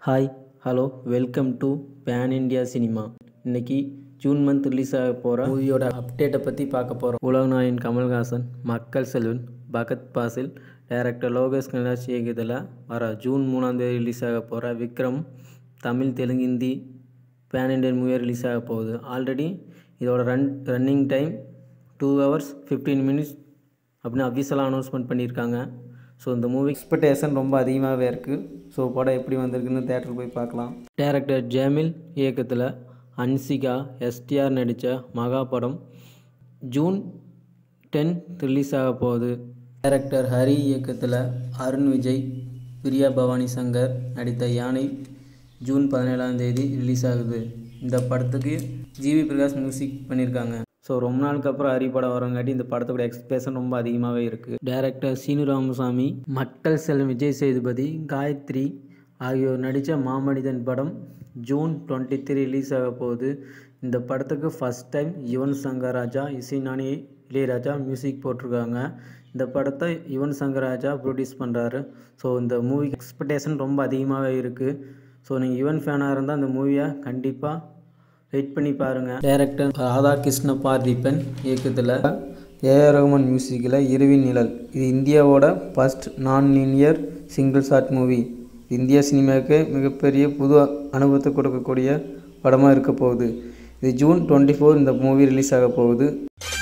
hi hello welcome to pan India cinema இன்னைக்கு June month release ஆக போகிற மூவியோட அப்டேட்டை பற்றி பார்க்க போகிறோம் உலகநாயகன் கமல்ஹாசன் மக்கள் செல்வன் பகத் பாசில் டைரக்டர் லோகேஷ் கனராஜ் இயக்கத்தில் வர ஜூன் மூணாம் தேதி ரிலீஸ் ஆக போகிற விக்ரம் தமிழ் தெலுங்கு ஹிந்தி பேன் இண்டியன் மூவியாக ரிலீஸ் ஆக போகுது ஆல்ரெடி இதோட run running time two hours fifteen minutes அப்படின்னு அஃபீஷியலாக அனௌன்ஸ்மெண்ட் பண்ணியிருக்காங்க ஸோ இந்த மூவி எக்ஸ்பெக்டேஷன் ரொம்ப அதிகமாகவே இருக்குது ஸோ படம் எப்படி வந்திருக்குன்னு தேட்டருக்கு போய் பார்க்கலாம் டேரக்டர் ஜேமில் இயக்கத்தில் அன்சிகா எஸ்டிஆர் நடித்த மகா படம் ஜூன் டென் ரிலீஸ் ஆக போகுது டைரக்டர் ஹரி இயக்கத்தில் அருண் விஜய் பிரியா பவானி சங்கர் நடித்த யானை ஜூன் பதினேழாம் தேதி ரிலீஸ் ஆகுது இந்த படத்துக்கு ஜிவி பிரகாஷ் மியூசிக் பண்ணியிருக்காங்க ஸோ ரொம்ப நாளுக்கு அப்புறம் ஹரி படம் வரங்காட்டி இந்த படத்தோட எக்ஸ்பிரஷன் ரொம்ப அதிகமாகவே இருக்குது டைரக்டர் சீனு ராமசாமி மக்கள் செல்வம் விஜய் சேதுபதி காயத்ரி ஆகியோர் நடித்த மாமனிதன் படம் ஜூன் டுவெண்ட்டி த்ரீ ரிலீஸ் ஆக போகுது இந்த படத்துக்கு ஃபஸ்ட் டைம் யுவன் சங்கர் ராஜா இசைஞானி இளையராஜா மியூசிக் போட்டிருக்காங்க இந்த படத்தை யுவன் சங்கர் ராஜா ப்ரொடியூஸ் பண்ணுறாரு ஸோ இந்த மூவி எக்ஸ்பெக்டேஷன் ரொம்ப அதிகமாகவே இருக்குது ஸோ நீங்கள் யுவன் ஃபேனாக இருந்தால் இந்த மூவியை கண்டிப்பாக வெயிட் பண்ணி பாருங்கள் டைரக்டர் ராதாகிருஷ்ண பார்த்திபன் இயக்கத்தில் ஏஆர் ரகுமான் மியூசிக்கில் இருவின் நிழல் இது இந்தியாவோட first non linear single shot movie India சினிமாவுக்கு மிகப்பெரிய புது அனுபவத்தை கொடுக்கக்கூடிய படமாக இருக்க போகுது இது ஜூன் டுவெண்ட்டி ஃபோர் இந்த மூவி ரிலீஸ் ஆக போகுது